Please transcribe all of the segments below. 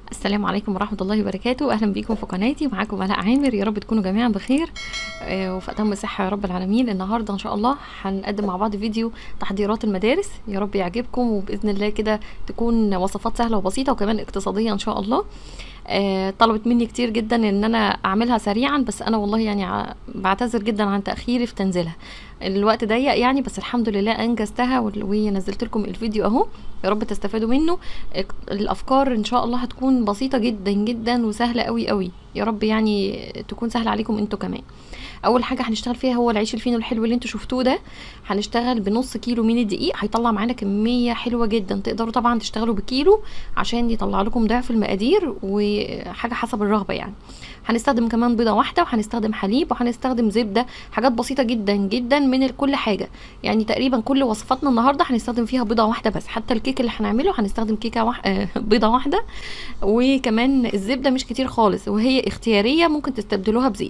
السلام عليكم ورحمة الله وبركاته أهلا بيكم في قناتي معاكم آلاء عامر يا رب تكونوا جميعا بخير آه، وفي أتم صحة يا رب العالمين النهاردة إن شاء الله هنقدم مع بعض فيديو تحضيرات المدارس يا رب يعجبكم وبإذن الله كده تكون وصفات سهلة وبسيطة وكمان اقتصادية إن شاء الله آه، طلبت مني كتير جدا ان انا اعملها سريعا بس انا والله يعني ع- بعتذر جدا عن تاخيري في تنزيلها الوقت ضيق يعني بس الحمد لله انجزتها وال- ونزلت لكم الفيديو اهو يا رب تستفادوا منه اك- الافكار ان شاء الله هتكون بسيطه جدا جدا وسهله قوي قوي يا رب يعني تكون سهله عليكم انتوا كمان اول حاجه هنشتغل فيها هو العيش الفينو الحلو اللي انتوا شفتوه ده هنشتغل بنص كيلو من الدقيق هيطلع معانا كميه حلوه جدا تقدروا طبعا تشتغلوا بكيلو عشان يطلع لكم ضعف المقادير وحاجه حسب الرغبه يعني هنستخدم كمان بيضه واحده وهنستخدم حليب وهنستخدم زبده حاجات بسيطه جدا جدا من كل حاجه يعني تقريبا كل وصفاتنا النهارده هنستخدم فيها بيضه واحده بس حتى الكيك اللي هنعمله هنستخدم كيكه واح... آه، بيضه واحده وكمان الزبده مش كتير خالص وهي اختياريه ممكن تستبدلوها بزيت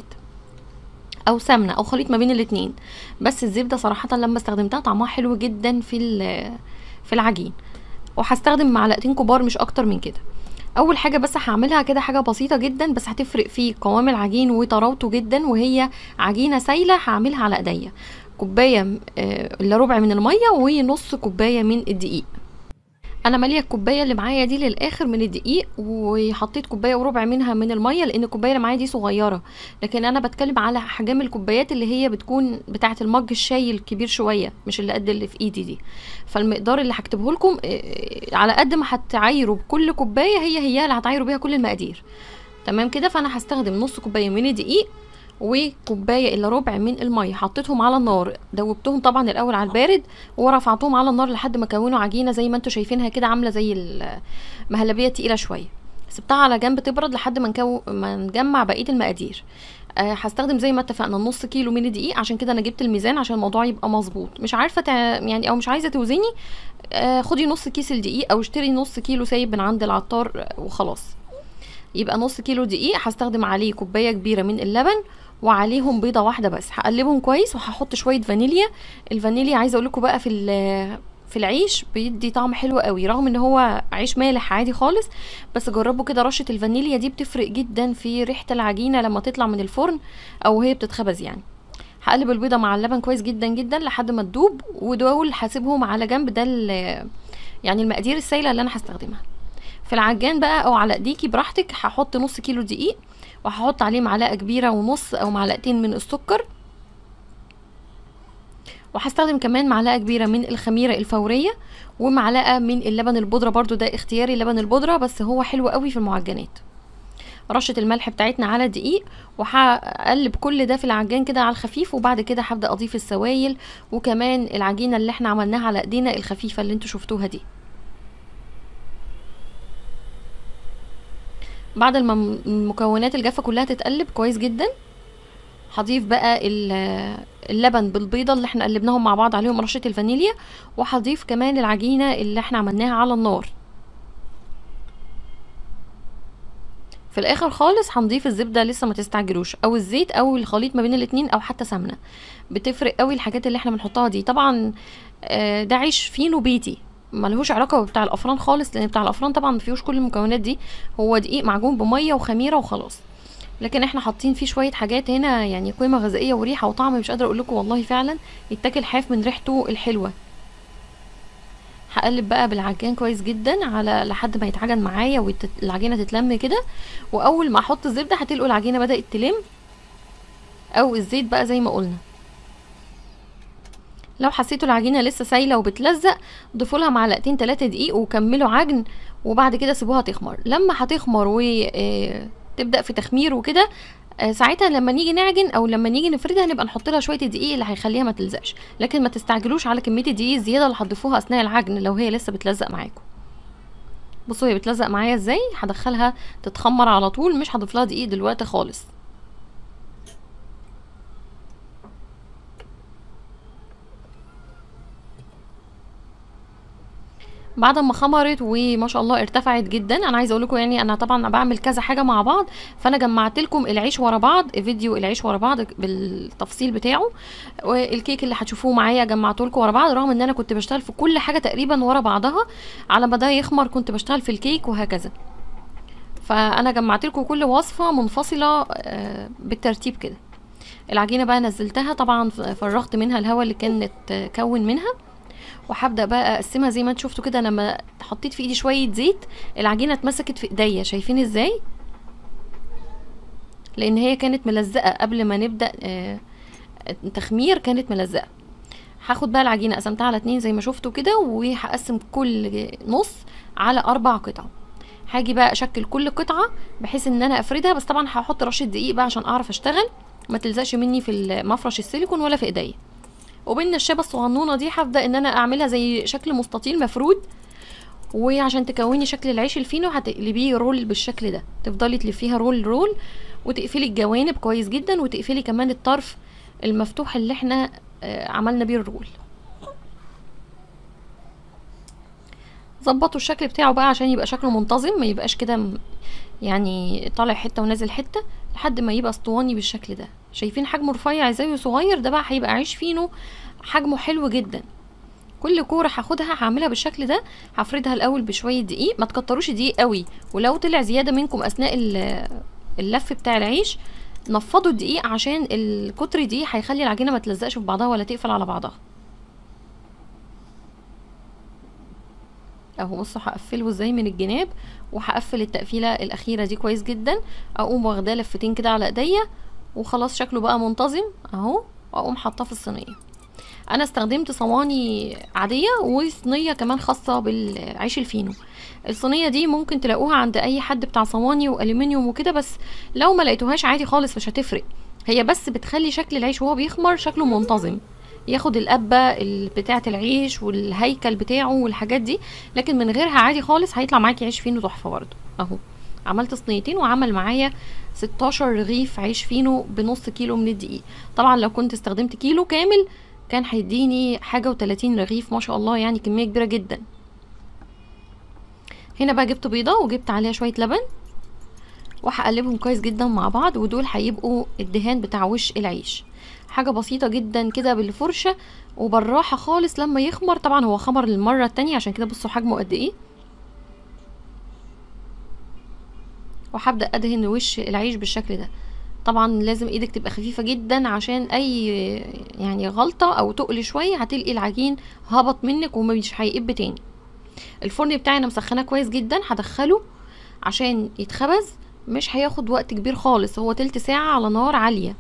او سمنه او خليط ما بين الاتنين بس الزبده صراحه لما استخدمتها طعمها حلو جدا في ال- في العجين وهستخدم معلقتين كبار مش اكتر من كده اول حاجه بس هعملها كده حاجه بسيطه جدا بس هتفرق في قوام العجين وطراوته جدا وهي عجينه سايله هعملها على ايديا كوبايه آه، الا ربع من الميه ونص كوبايه من الدقيق انا ماليه الكوبايه اللي معايا دي للاخر من الدقيق وحطيت كوبايه وربع منها من الميه لان الكوبايه اللي معايا دي صغيره لكن انا بتكلم على حجم الكوبايات اللي هي بتكون بتاعه المج الشاي الكبير شويه مش اللي قد اللي في ايدي دي فالمقدار اللي هكتبه لكم آه، على قد ما هتعايروا بكل كوبايه هي هي اللي هتعايروا بيها كل المقادير تمام كده فانا هستخدم نص كوبايه من الدقيق وكوبايه الا ربع من الميه حطيتهم على النار دوبتهم طبعا الاول على البارد ورفعتهم على النار لحد ما كونوا عجينه زي ما انتم شايفينها كده عامله زي المهلبيه تقيله شويه سبتها على جنب تبرد لحد ما نكو... ما نجمع بقيه المقادير أه هستخدم زي ما اتفقنا نص كيلو من الدقيق عشان كده انا جبت الميزان عشان الموضوع يبقى مظبوط مش عارفه تع... يعني او مش عايزه توزني آه خدي نص كيس الدقيق او اشتري نص كيلو سايب من عند العطار آه، وخلاص يبقى نص كيلو دقيق هستخدم عليه كوبايه كبيره من اللبن وعليهم بيضه واحده بس هقلبهم كويس وهحط شويه فانيليا الفانيليا عايزه اقول لكم بقى في ال- في العيش بيدي طعم حلو قوي رغم ان هو عيش مالح عادي خالص بس جربوا كده رشه الفانيليا دي بتفرق جدا في ريحه العجينه لما تطلع من الفرن او هي بتتخبز يعني هقلب البيضه مع اللبن كويس جدا جدا لحد ما تدوب ودول هسيبهم على جنب ده ال- يعني المقادير السايله اللي انا هستخدمها في العجان بقى او على ايديكي براحتك هحط نص كيلو دقيق وهحط عليه معلقه كبيره ونص او معلقتين من السكر وهستخدم كمان معلقه كبيره من الخميره الفوريه ومعلقه من اللبن البودره برضو ده اختياري اللبن البودره بس هو حلو قوي في المعجنات رشه الملح بتاعتنا على الدقيق وهقلب كل ده في العجان كده على الخفيف وبعد كده هبدا اضيف السوائل وكمان العجينه اللي احنا عملناها على ايدينا الخفيفه اللي انتوا شفتوها دي بعد ما م- المكونات الجافه كلها تتقلب كويس جدا هضيف بقى ال- اللبن بالبيضه اللي احنا قلبناهم مع بعض عليهم رشه الفانيليا وهضيف كمان العجينه اللي احنا عملناها على النار في الاخر خالص هنضيف الزبده لسه ما تستعجلوش او الزيت او الخليط ما بين الاتنين او حتى سمنه بتفرق قوي الحاجات اللي احنا بنحطها دي طبعا آه، ده عيش فينو بيتي ملهوش علاقه بتاع الافران خالص لان بتاع الافران طبعا ما فيهوش كل المكونات دي هو دقيق معجون بميه وخميره وخلاص لكن احنا حاطين فيه شويه حاجات هنا يعني قيمه غذائيه وريحه وطعم مش قادره اقول لكم والله فعلا يتاكل حاف من ريحته الحلوه هقلب بقى بالعجان كويس جدا على لحد ما يتعجن معايا والعجينه تتلم كده واول ما احط الزبده هتلقوا العجينه بدات تلم او الزيت بقى زي ما قلنا لو حسيتوا العجينه لسه سايله وبتلزق ضيفوا لها معلقتين ثلاثه دقيق وكملوا عجن وبعد كده سيبوها تخمر لما هتخمر وتبدا في تخمير وكده آه، ساعتها لما نيجي نعجن او لما نيجي نفردها نبقى نحط لها شويه الدقيق اللي هيخليها ما تلزقش لكن ما تستعجلوش على كميه الدقيق الزياده اللي هتضيفوها اثناء العجن لو هي لسه بتلزق معاكم بصوا هي بتلزق معايا ازاي هدخلها تتخمر على طول مش هضيف لها دقيق دلوقتي خالص بعد ما خمرت وما شاء الله ارتفعت جدا انا عايزه اقول لكم يعني انا طبعا بعمل كذا حاجه مع بعض فانا جمعت لكم العيش ورا بعض فيديو العيش ورا بعض بالتفصيل بتاعه والكيك اللي هتشوفوه معايا جمعته لكم ورا بعض رغم ان انا كنت بشتغل في كل حاجه تقريبا ورا بعضها على ما ده يخمر كنت بشتغل في الكيك وهكذا فانا جمعت لكم كل وصفه منفصله آه، بالترتيب كده العجينه بقى نزلتها طبعا فرغت منها الهواء اللي كانت آه، كون منها وهبدا بقى اقسمها زي ما انتوا شفتوا كده لما حطيت في ايدي شويه زيت العجينه اتمسكت في ايديا شايفين ازاي لان هي كانت ملزقه قبل ما نبدا آه، تخمير كانت ملزقه هاخد بقى العجينه قسمتها على اتنين زي ما شفتوا كده وهقسم كل نص على اربع قطع هاجي بقى اشكل كل قطعه بحيث ان انا افردها بس طبعا هحط رشه دقيق بقى عشان اعرف اشتغل ما تلزقش مني في مفرش السيليكون ولا في ايديا وبالنشابه الصغنونه دي هبدا ان انا اعملها زي شكل مستطيل مفرود وعشان تكوني شكل العيش الفينو هتقلبيه رول بالشكل ده تفضلي تلفيها رول رول وتقفلي الجوانب كويس جدا وتقفلي كمان الطرف المفتوح اللي احنا آه، عملنا بيه الرول ظبطوا الشكل بتاعه بقى عشان يبقى شكله منتظم ما يبقاش كده يعني طالع حته ونازل حته لحد ما يبقى اسطواني بالشكل ده شايفين حجمه رفيع ازاي صغير ده بقى هيبقى عيش فينو حجمه حلو جدا كل كوره هاخدها هعملها بالشكل ده هفردها الاول بشويه دقيق ما تكتروش دقيق قوي ولو طلع زياده منكم اثناء اللف بتاع العيش نفضوا الدقيق عشان الكتر دي هيخلي العجينه ما تلزقش في بعضها ولا تقفل على بعضها اهو بصوا هقفله ازاي من الجناب وهقفل التقفيله الاخيره دي كويس جدا اقوم واخداه لفتين كده على ايديا وخلاص شكله بقى منتظم اهو واقوم حاطاه في الصينيه انا استخدمت صواني عاديه وصينيه كمان خاصه بالعيش الفينو الصينيه دي ممكن تلاقوها عند اي حد بتاع صواني والومنيوم وكده بس لو ما لقيتوهاش عادي خالص مش هتفرق هي بس بتخلي شكل العيش وهو بيخمر شكله منتظم ياخد القبة بتاعة العيش والهيكل بتاعه والحاجات دي لكن من غيرها عادي خالص هيطلع معاكي عيش فينو تحفة برضه اهو عملت صينيتين وعمل معايا 16 رغيف عيش فينو بنص كيلو من الدقيق طبعا لو كنت استخدمت كيلو كامل كان هيديني حاجة وتلاتين رغيف ما شاء الله يعني كمية كبيرة جدا هنا بقى جبت بيضة وجبت عليها شوية لبن وهقلبهم كويس جدا مع بعض ودول هيبقوا الدهان بتاع وش العيش حاجة بسيطة جدا كده بالفرشة وبالراحة خالص لما يخمر طبعا هو خمر للمرة التانية عشان كده بصوا حجمه قد ايه وهبدأ ادهن وش العيش بالشكل ده طبعا لازم ايدك تبقى خفيفة جدا عشان اي يعني غلطة او تقل شوية هتلقي العجين هبط منك ومش هيقب تاني الفرن بتاعي انا مسخناه كويس جدا هدخله عشان يتخبز مش هياخد وقت كبير خالص هو تلت ساعة على نار عالية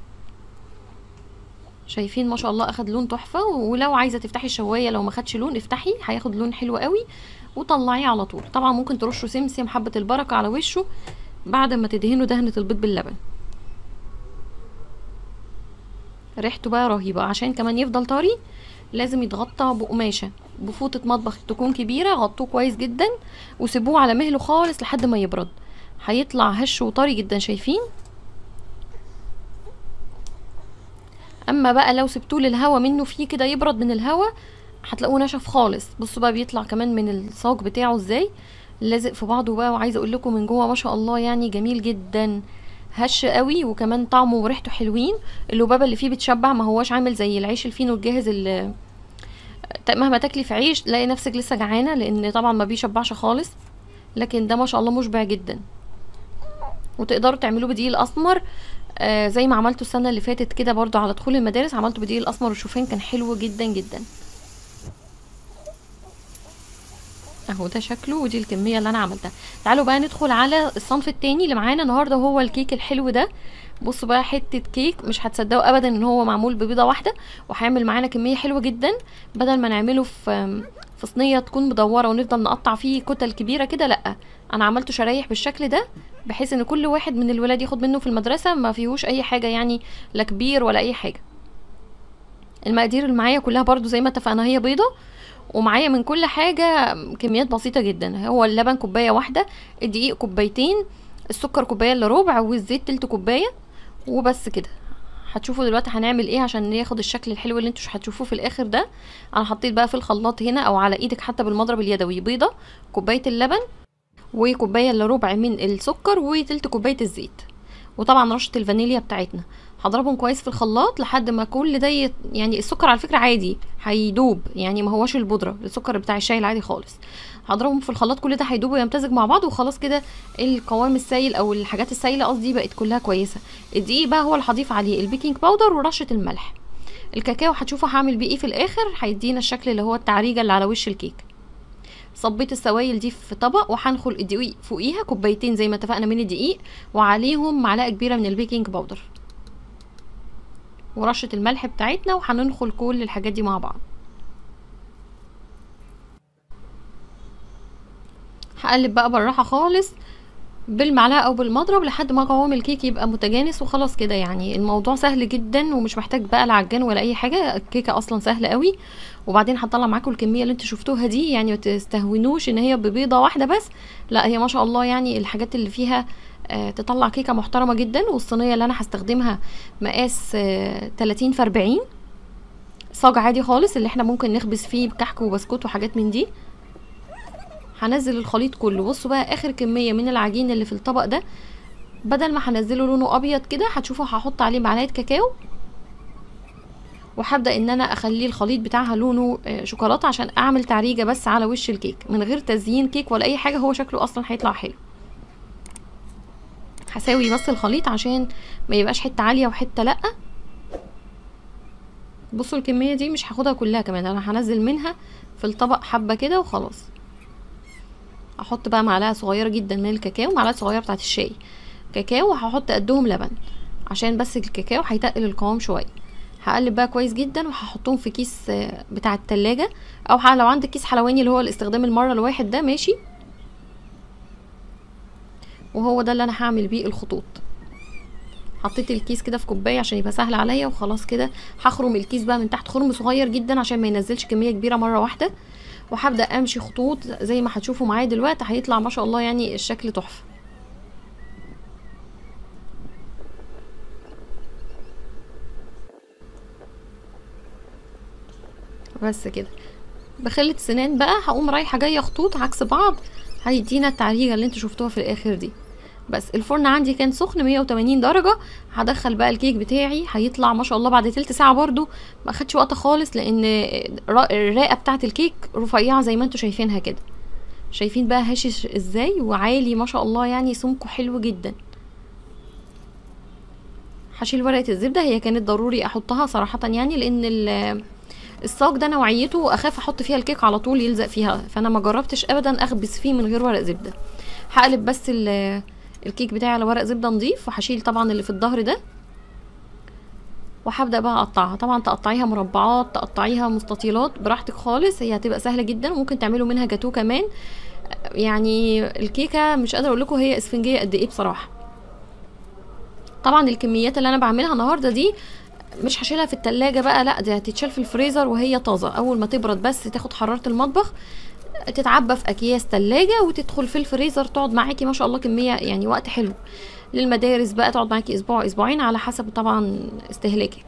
شايفين ما شاء الله اخد لون تحفه ولو عايزه تفتحي الشوايه لو ما خدش لون افتحي هياخد لون حلو قوي وطلعيه على طول طبعا ممكن ترشوا سمسم حبه البركه على وشه بعد ما تدهنوا دهنه البيض باللبن ريحته بقى رهيبه عشان كمان يفضل طري لازم يتغطى بقماشه بفوطه مطبخ تكون كبيره غطوه كويس جدا وسيبوه على مهله خالص لحد ما يبرد هيطلع هش وطري جدا شايفين اما بقى لو سبتوه للهوا منه فيه كده يبرد من الهوا هتلاقوه نشف خالص بصوا بقى بيطلع كمان من الصاج بتاعه ازاي لازق في بعضه بقى وعايزه اقول لكم من جوه ما شاء الله يعني جميل جدا هش قوي وكمان طعمه وريحته حلوين اللبابه اللي فيه بتشبع ما هواش عامل زي العيش الفينو الجاهز اللي مهما تاكلي في عيش تلاقي نفسك لسه جعانه لان طبعا ما بيشبعش خالص لكن ده ما شاء الله مشبع جدا وتقدروا تعملوه بدقيق الاسمر آه زي ما عملته السنه اللي فاتت كده برضو على دخول المدارس عملته بدقيق الاسمر والشوفان كان حلو جدا جدا اهو ده شكله ودي الكميه اللي انا عملتها تعالوا بقى ندخل على الصنف التاني اللي معانا النهارده وهو الكيك الحلو ده بصوا بقى حته كيك مش هتصدقوا ابدا ان هو معمول ببيضه واحده وهيعمل معانا كميه حلوه جدا بدل ما نعمله في في صينيه تكون مدوره ونفضل نقطع فيه كتل كبيره كده لا انا عملته شرايح بالشكل ده بحيث ان كل واحد من الولاد ياخد منه في المدرسه ما فيهوش اي حاجه يعني لا كبير ولا اي حاجه المقادير اللي معايا كلها برضو زي ما اتفقنا هي بيضه ومعايا من كل حاجه كميات بسيطه جدا هو اللبن كوبايه واحده الدقيق كوبايتين السكر كوبايه الا ربع والزيت تلت كوبايه وبس كده هتشوفوا دلوقتي هنعمل ايه عشان ياخد الشكل الحلو اللي انتوا هتشوفوه في الاخر ده انا حطيت بقى في الخلاط هنا او على ايدك حتى بالمضرب اليدوي بيضه كوبايه اللبن وكوبايه الا ربع من السكر وتلت كوبايه الزيت وطبعا رشه الفانيليا بتاعتنا هضربهم كويس في الخلاط لحد ما كل ده يت... يعني السكر على فكره عادي هيدوب يعني ما هوش البودره السكر بتاع الشاي العادي خالص هضربهم في الخلاط كل ده هيدوب ويمتزج مع بعض وخلاص كده القوام السائل او الحاجات السائله قصدي بقت كلها كويسه الدقيق بقى هو اللي هضيف عليه البيكنج باودر ورشه الملح الكاكاو هتشوفوا هعمل بيه ايه في الاخر هيدينا الشكل اللي هو التعريجه اللي على وش الكيك صبيت السوائل دي في طبق وهنخل الدقيق فوقيها كوبايتين زي ما اتفقنا من الدقيق وعليهم معلقه كبيره من البيكنج باودر ورشه الملح بتاعتنا وهننخل كل الحاجات دي مع بعض هقلب بقى بالراحه خالص بالمعلقه او بالمضرب لحد ما قوام الكيك يبقى متجانس وخلاص كده يعني الموضوع سهل جدا ومش محتاج بقى العجان ولا اي حاجه الكيكه اصلا سهله قوي وبعدين هطلع معاكم الكميه اللي انتوا شفتوها دي يعني ما تستهونوش ان هي ببيضه واحده بس لا هي ما شاء الله يعني الحاجات اللي فيها آه تطلع كيكه محترمه جدا والصينيه اللي انا هستخدمها مقاس آه 30 في 40 صاج عادي خالص اللي احنا ممكن نخبز فيه كحك وبسكوت وحاجات من دي هنزل الخليط كله بصوا بقى اخر كميه من العجين اللي في الطبق ده بدل ما هنزله لونه ابيض كده هتشوفوا هحط عليه معلقه كاكاو وهبدا ان انا اخليه الخليط بتاعها لونه شوكولاته عشان اعمل تعريجه بس على وش الكيك من غير تزيين كيك ولا اي حاجه هو شكله اصلا هيطلع حلو هساوي بس الخليط عشان ما يبقاش حته عاليه وحته لا بصوا الكميه دي مش هاخدها كلها كمان انا هنزل منها في الطبق حبه كده وخلاص احط بقى معلقه صغيره جدا من الكاكاو معلقه صغيره بتاعه الشاي كاكاو وهحط قدهم لبن عشان بس الكاكاو هيتقل القوام شويه هقلب بقى كويس جدا وهحطهم في كيس بتاع التلاجة او لو عندك كيس حلواني اللي هو الاستخدام المره الواحد ده ماشي وهو ده اللي انا هعمل بيه الخطوط حطيت الكيس كده في كوبايه عشان يبقى سهل عليا وخلاص كده هخرم الكيس بقى من تحت خرم صغير جدا عشان ما ينزلش كميه كبيره مره واحده وهبدا امشي خطوط زي ما هتشوفوا معايا دلوقتي هيطلع ما شاء الله يعني الشكل تحفه بس كده بخلة سنان بقى هقوم رايحه جايه خطوط عكس بعض هيدينا التعريجه اللي انتوا شفتوها في الاخر دي بس الفرن عندي كان سخن 180 درجه هدخل بقى الكيك بتاعي هيطلع ما شاء الله بعد تلت ساعه برضو ما اخدش وقت خالص لان الرقه بتاعه الكيك رفيعه زي ما انتوا شايفينها كده شايفين بقى هشش ازاي وعالي ما شاء الله يعني سمكه حلو جدا هشيل ورقه الزبده هي كانت ضروري احطها صراحه يعني لان الصاج ده نوعيته اخاف احط فيها الكيك على طول يلزق فيها فانا ما جربتش ابدا اخبز فيه من غير ورق زبده هقلب بس الكيك بتاعي على ورق زبده نضيف وهشيل طبعا اللي في الظهر ده وهبدا بقى اقطعها طبعا تقطعيها مربعات تقطعيها مستطيلات براحتك خالص هي هتبقى سهله جدا وممكن تعملوا منها جاتو كمان يعني الكيكه مش قادره اقول لكم هي اسفنجيه قد ايه بصراحه طبعا الكميات اللي انا بعملها النهارده دي مش هشيلها في التلاجة بقى لا دي هتتشال في الفريزر وهي طازة اول ما تبرد بس تاخد حرارة المطبخ تتعبى في اكياس تلاجة وتدخل في الفريزر تقعد معاكي ما شاء الله كمية يعني وقت حلو للمدارس بقى تقعد معاكي اسبوع اسبوعين على حسب طبعا استهلاكك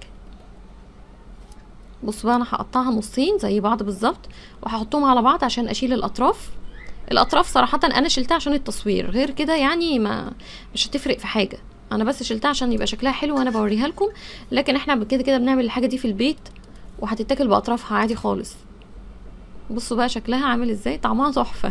بصوا بقى انا هقطعها نصين زي بعض بالظبط وهحطهم على بعض عشان اشيل الاطراف الاطراف صراحة انا شلتها عشان التصوير غير كده يعني ما مش هتفرق في حاجة انا بس شلتها عشان يبقى شكلها حلو وانا بوريها لكم لكن احنا كده كده بنعمل الحاجه دي في البيت وهتتاكل باطرافها عادي خالص بصوا بقى شكلها عامل ازاي طعمها تحفه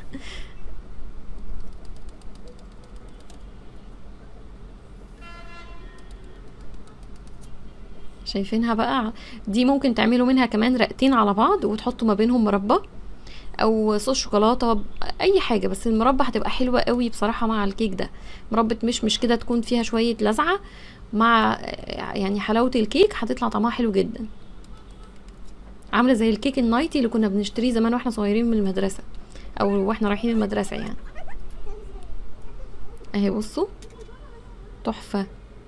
شايفينها بقى دي ممكن تعملوا منها كمان رقتين على بعض وتحطوا ما بينهم مربى او صوص شوكولاته اي حاجه بس المربى هتبقى حلوه قوي بصراحه مع الكيك ده مربى مشمش كده تكون فيها شويه لزعه مع يعني حلاوه الكيك هتطلع طعمها حلو جدا عامله زي الكيك النايتي اللي كنا بنشتريه زمان واحنا صغيرين من المدرسه او واحنا رايحين المدرسه يعني اهي بصوا تحفه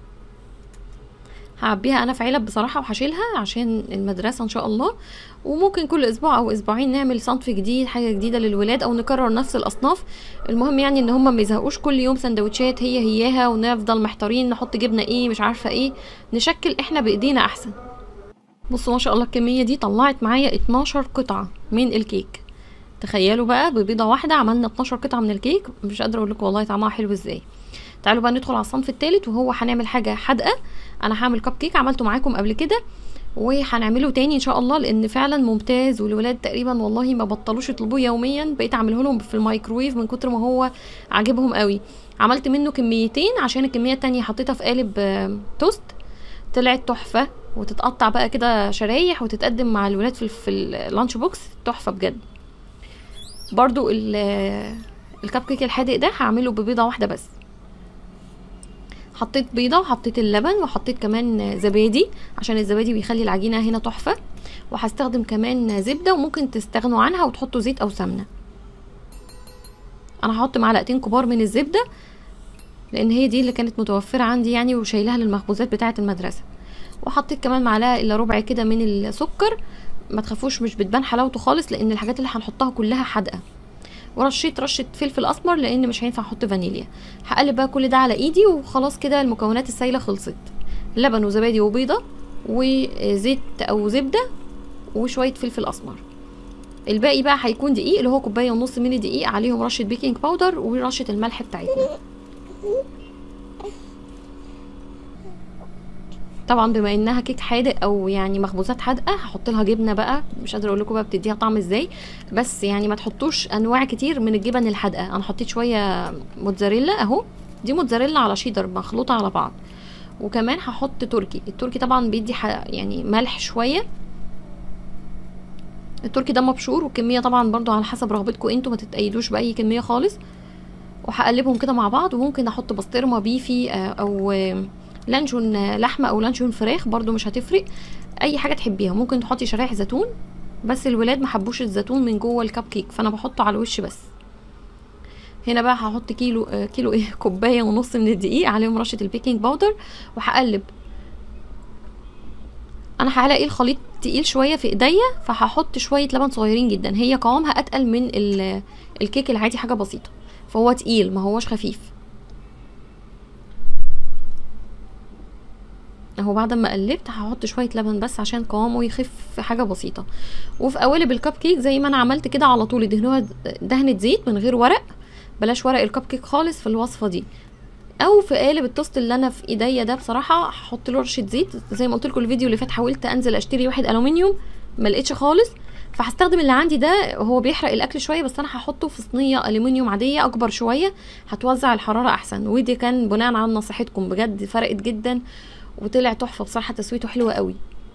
هعبيها انا في علب بصراحه وهشيلها عشان المدرسه ان شاء الله وممكن كل اسبوع او اسبوعين نعمل صنف جديد حاجه جديده للولاد او نكرر نفس الاصناف المهم يعني ان هم ما يزهقوش كل يوم سندوتشات هي هياها ونفضل محتارين نحط جبنه ايه مش عارفه ايه نشكل احنا بايدينا احسن بصوا ما شاء الله الكميه دي طلعت معايا 12 قطعه من الكيك تخيلوا بقى ببيضه واحده عملنا 12 قطعه من الكيك مش قادره اقول لكم والله طعمها حلو ازاي تعالوا بقى ندخل على الصنف التالت وهو هنعمل حاجه حادقه انا هعمل كب كيك عملته معاكم قبل كده وهنعمله تاني ان شاء الله لان فعلا ممتاز والولاد تقريبا والله ما بطلوش يطلبوه يوميا بقيت اعمله لهم في الميكرويف من كتر ما هو عاجبهم قوي عملت منه كميتين عشان الكميه التانية حطيتها في قالب آه، توست طلعت تحفه وتتقطع بقى كده شرايح وتتقدم مع الولاد في, في اللانش بوكس تحفه بجد برضو ال- الكب كيك الحادق ده هعمله ببيضه واحده بس حطيت بيضه وحطيت اللبن وحطيت كمان زبادي عشان الزبادي بيخلي العجينه هنا تحفه وهستخدم كمان زبده وممكن تستغنوا عنها وتحطوا زيت او سمنه انا هحط معلقتين كبار من الزبده لان هي دي اللي كانت متوفره عندي يعني وشايلها للمخبوزات بتاعه المدرسه وحطيت كمان معلقه الا ربع كده من السكر ما تخافوش مش بتبان حلاوته خالص لان الحاجات اللي هنحطها كلها حادقه ورشيت رشه فلفل اسمر لان مش هينفع احط فانيليا هقلب بقى كل ده على ايدي وخلاص كده المكونات السايله خلصت لبن وزبادي وبيضه وزيت او زبده وشويه فلفل اسمر الباقي بقى هيكون دقيق اللي هو كوبايه ونص من الدقيق عليهم رشه بيكنج باودر ورشه الملح بتاعتنا طبعا بما انها كيك حادق او يعني مخبوزات حادقه هحط لها جبنه بقى مش قادره اقول لكم بقى بتديها طعم ازاي بس يعني ما تحطوش انواع كتير من الجبن الحادقه انا حطيت شويه موتزاريلا اهو دي موتزاريلا على شيدر مخلوطه على بعض وكمان هحط تركي التركي طبعا بيدي ح... يعني ملح شويه التركي ده مبشور والكميه طبعا برضو على حسب رغبتكم انتوا ما تتأيدوش باي كميه خالص وهقلبهم كده مع بعض وممكن احط بسطرمه بيفي آه، او آه، لانشون آه، لحمه او لانشون فراخ برضو مش هتفرق اي حاجه تحبيها ممكن تحطي شرايح زيتون بس الولاد ما حبوش الزيتون من جوه الكب كيك فانا بحطه على الوش بس هنا بقى هحط كيلو آه، كيلو ايه كوبايه ونص من الدقيق عليهم رشه البيكنج باودر وهقلب انا هلاقي الخليط تقيل شويه في ايديا فهحط شويه لبن صغيرين جدا هي قوامها اتقل من ال- الكيك العادي حاجه بسيطه فهو تقيل ما هوش خفيف اهو بعد ما قلبت هحط شويه لبن بس عشان قوامه يخف في حاجه بسيطه وفي قوالب الكب كيك زي ما انا عملت كده على طول دهنوها دهنه زيت من غير ورق بلاش ورق الكب كيك خالص في الوصفه دي او في قالب التوست اللي انا في ايديا ده بصراحه هحط له رشه زيت زي ما قلت لكم الفيديو اللي فات حاولت انزل اشتري واحد الومنيوم ما لقيتش خالص فهستخدم اللي عندي ده هو بيحرق الاكل شويه بس انا هحطه في صينيه الومنيوم عاديه اكبر شويه هتوزع الحراره احسن ودي كان بناء على نصيحتكم بجد فرقت جدا وطلع تحفه بصراحه تسويته حلوه قوي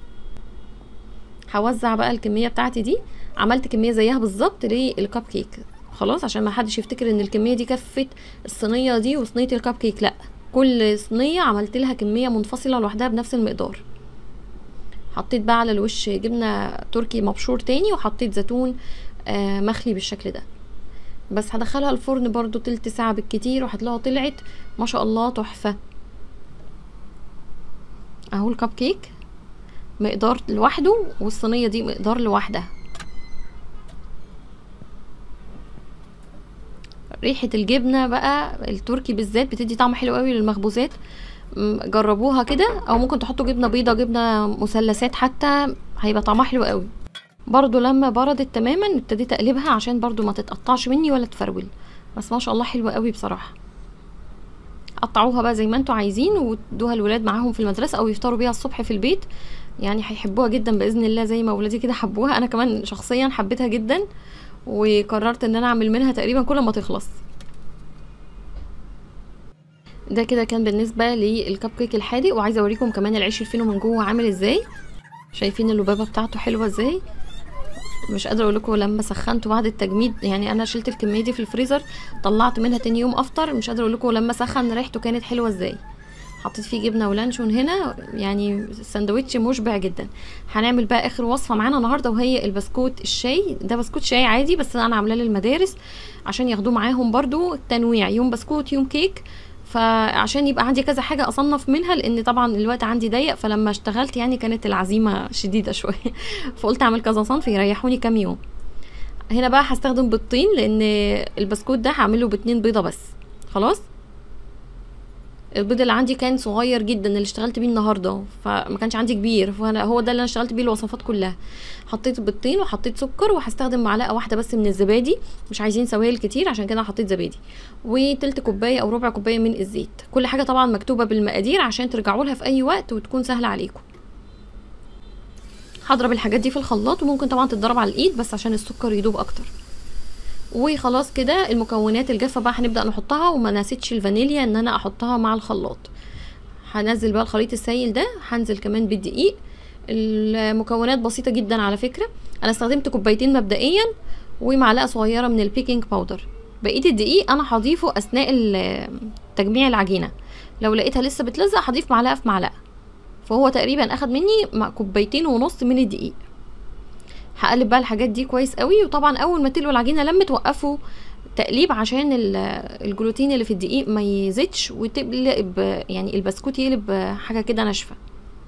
هوزع بقى الكميه بتاعتي دي عملت كميه زيها بالظبط للكب كيك خلاص عشان ما حدش يفتكر ان الكميه دي كفت الصينيه دي وصينيه الكب كيك لا كل صينيه عملت لها كميه منفصله لوحدها بنفس المقدار حطيت بقى على الوش جبنه تركي مبشور تاني وحطيت زيتون آه مخلي بالشكل ده بس هدخلها الفرن برضو تلت ساعه بالكتير وهتلاقوها طلعت ما شاء الله تحفه اهو الكب كيك مقدار لوحده والصينيه دي مقدار لوحدها ريحه الجبنه بقى التركي بالذات بتدي طعم حلو قوي للمخبوزات م، جربوها كده او ممكن تحطوا جبنه بيضه جبنه مثلثات حتى هيبقى طعمها حلو قوي برضو لما بردت تماما ابتديت اقلبها عشان برضو ما تتقطعش مني ولا تفرول بس ما شاء الله حلوه قوي بصراحه قطعوها بقى زي ما انتوا عايزين وادوها الولاد معاهم في المدرسه او يفطروا بيها الصبح في البيت يعني هيحبوها جدا باذن الله زي ما ولادي كده حبوها انا كمان شخصيا حبيتها جدا وقررت ان انا اعمل منها تقريبا كل ما تخلص ده كده كان بالنسبه للكب كيك الحادق وعايزه اوريكم كمان العيش الفينو من جوه عامل ازاي شايفين اللبابه بتاعته حلوه ازاي مش قادره اقول لكم لما سخنته بعد التجميد يعني انا شلت الكميه دي في الفريزر طلعت منها تاني يوم افطر مش قادره اقول لكم لما سخن ريحته كانت حلوه ازاي حطيت فيه جبنه ولانشون هنا يعني سندوتش مشبع جدا هنعمل بقى اخر وصفه معانا النهارده وهي البسكوت الشاي ده بسكوت شاي عادي بس انا عاملاه للمدارس عشان ياخدوه معاهم برضو تنويع يوم بسكوت يوم كيك فعشان يبقى عندي كذا حاجه اصنف منها لان طبعا الوقت عندي ضيق فلما اشتغلت يعني كانت العزيمه شديده شويه فقلت اعمل كذا صنف يريحوني كام يوم هنا بقى هستخدم بيضتين لان البسكوت ده هعمله باتنين بيضه بس خلاص البيض اللي عندي كان صغير جدا اللي اشتغلت بيه النهارده فما كانش عندي كبير فانا هو ده اللي انا اشتغلت بيه الوصفات كلها حطيت بيضتين وحطيت سكر وهستخدم معلقه واحده بس من الزبادي مش عايزين سوائل كتير عشان كده حطيت زبادي وتلت كوبايه او ربع كوبايه من الزيت كل حاجه طبعا مكتوبه بالمقادير عشان ترجعوا لها في اي وقت وتكون سهله عليكم هضرب الحاجات دي في الخلاط وممكن طبعا تتضرب على الايد بس عشان السكر يدوب اكتر وخلاص كده المكونات الجافه بقى هنبدا نحطها وما نسيتش الفانيليا ان انا احطها مع الخلاط هنزل بقى الخليط السائل ده هنزل كمان بالدقيق المكونات بسيطه جدا على فكره انا استخدمت كوبايتين مبدئيا ومعلقه صغيره من البيكنج باودر بقيه الدقيق انا هضيفه اثناء تجميع العجينه لو لقيتها لسه بتلزق هضيف معلقه في معلقه فهو تقريبا اخد مني كوبايتين ونص من الدقيق هقلب بقى الحاجات دي كويس قوي وطبعا اول ما تلقوا العجينه لما توقفوا تقليب عشان الجلوتين اللي في الدقيق ما يزيدش وتقلب يعني البسكوت يقلب حاجه كده ناشفه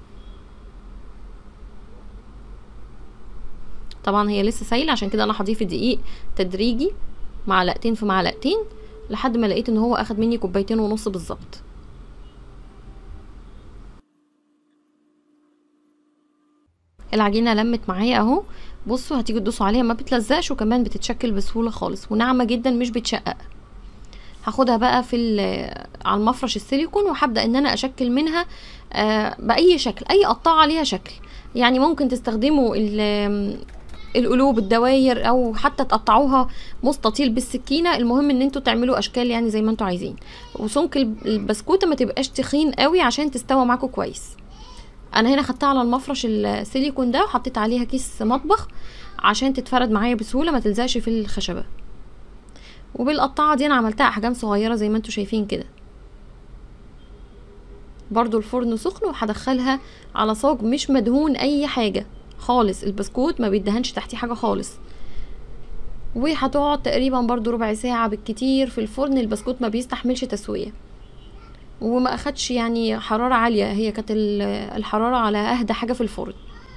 طبعا هي لسه سايله عشان كده انا هضيف الدقيق تدريجي معلقتين في معلقتين لحد ما لقيت ان هو اخد مني كوبايتين ونص بالظبط العجينه لمت معايا اهو بصوا هتيجوا تدوسوا عليها ما بتلزقش وكمان بتتشكل بسهوله خالص وناعمه جدا مش بتشقق هاخدها بقى في على المفرش السيليكون وهبدا ان انا اشكل منها آه باي شكل اي قطاعه ليها شكل يعني ممكن تستخدموا القلوب الدواير او حتى تقطعوها مستطيل بالسكينه المهم ان انتوا تعملوا اشكال يعني زي ما انتوا عايزين وسمك البسكوته ما تبقاش تخين قوي عشان تستوى معاكم كويس انا هنا خدتها على المفرش السيليكون ده وحطيت عليها كيس مطبخ عشان تتفرد معايا بسهوله ما تلزقش في الخشبه وبالقطاعه دي انا عملتها احجام صغيره زي ما انتوا شايفين كده برضو الفرن سخن وهدخلها على صاج مش مدهون اي حاجه خالص البسكوت ما بيدهنش تحتيه حاجه خالص وهتقعد تقريبا برضو ربع ساعه بالكتير في الفرن البسكوت ما بيستحملش تسويه وما اخدش يعني حرارة عالية هي كانت الحرارة على اهدى حاجة في الفرن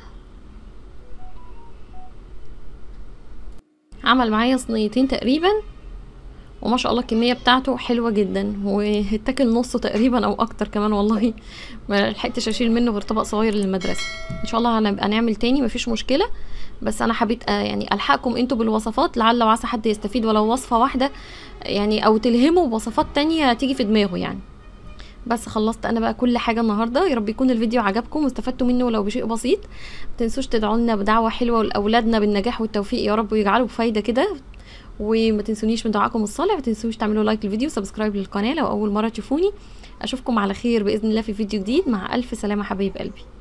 عمل معايا صينيتين تقريبا وما شاء الله الكميه بتاعته حلوه جدا واتاكل نصه تقريبا او اكتر كمان والله ما لحقتش اشيل منه غير طبق صغير للمدرسه ان شاء الله هنبقى نعمل تاني مفيش مشكله بس انا حبيت يعني الحقكم انتوا بالوصفات لعل وعسى حد يستفيد ولو وصفه واحده يعني او تلهمه بوصفات تانية تيجي في دماغه يعني بس خلصت انا بقى كل حاجه النهارده يا رب يكون الفيديو عجبكم واستفدتوا منه ولو بشيء بسيط متنسوش تدعوا لنا بدعوه حلوه لاولادنا بالنجاح والتوفيق يا رب ويجعلوا بفايده كده وما تنسونيش من دعائكم الصالح ما تنسوش تعملوا لايك للفيديو سبسكرايب للقناه لو اول مره تشوفوني اشوفكم على خير باذن الله في فيديو جديد مع الف سلامه حبايب قلبي